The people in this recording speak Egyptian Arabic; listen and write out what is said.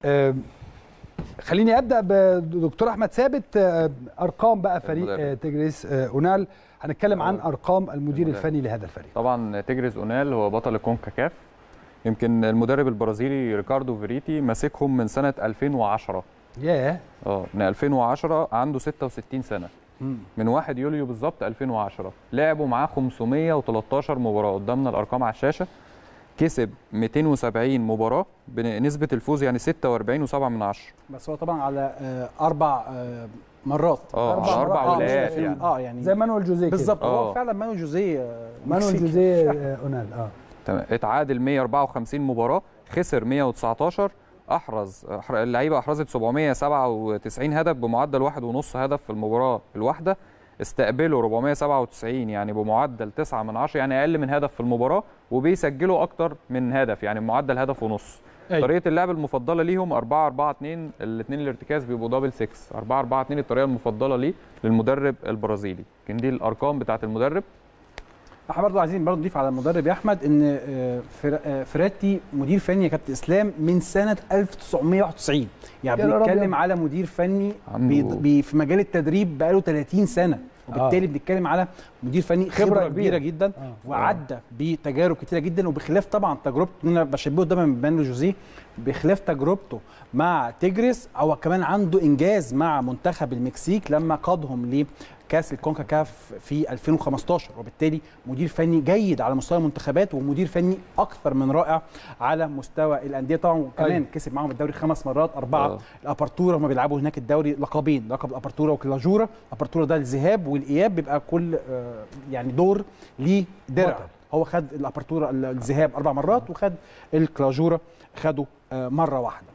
آم، خليني ابدا بدكتور احمد ثابت آه، ارقام بقى فريق المدرب. آه، تجريس آه، اونال هنتكلم عن آه. ارقام المدير المدرب. الفني لهذا الفريق طبعا تجريز اونال هو بطل الكونكاكاف يمكن المدرب البرازيلي ريكاردو فيريتي ماسكهم من سنه 2010 ياه اه من 2010 عنده 66 سنه مم. من 1 يوليو بالظبط 2010 لعبوا معاه 513 مباراه قدامنا الارقام على الشاشه كسب 270 مباراه بنسبه الفوز يعني 46.7 من 10 بس هو طبعا على آه، اربع آه، مرات اه أربع على اربع مرات. ولايات مش- يعني اه يعني زي مانويل جوزيه كده. بالظبط هو آه. فعلا مانو جوزيه آه، مانويل مكسيكي. جوزيه آه، اونال اه تمام اتعادل 154 مباراه خسر 119 احرز أحر- اللعيبه احرزت 797 هدف بمعدل واحد ونص هدف في المباراه الواحده استقبلوا 497 يعني بمعدل 9 من 10 يعني اقل من هدف في المباراه وبيسجلوا اكتر من هدف يعني معدل هدف ونص أيوة. طريقه اللعب المفضله ليهم 4 4 2 الاثنين الارتكاز بيبقوا دبل 6 4 4 2 الطريقه المفضله ليه للمدرب البرازيلي كان دي الارقام بتاعه المدرب احنا برضه عايزين برضه نضيف على المدرب يا احمد ان آه، فر- آه، فراتي مدير فني يا كابتن اسلام من سنه 1991 يعني يا نهار بنتكلم أبيض. على مدير فني عنده- بي بي في مجال التدريب بقاله 30 سنه وبالتالي آه. بنتكلم على مدير فني خبرة خبره, كبيرة. كبيره جدا آه. وعدى بتجارب كتيره جدا وبخلاف طبعا تجربته إن انا بشبهه دايما بمانو جوزيه بخلاف تجربته مع تجرس هو كمان عنده انجاز مع منتخب المكسيك لما قادهم لكاس الكونكاكاف في 2015 وبالتالي مدير فني جيد على مستوى المنتخبات ومدير فني اكثر من رائع على مستوى الانديه طبعا وكمان أيوة. كسب معاهم الدوري خمس مرات اربعه آه. الابارتورا هم بيلعبوا هناك الدوري لقبين لقب الابارتورا وكلاجورا الابارتورا ده الذهاب والاياب بيبقى كل آه، يعني دور ليه درع بطل. هو خد الابارتورا الذهاب اربع مرات وخد الكلاجورا خده آه، مره واحده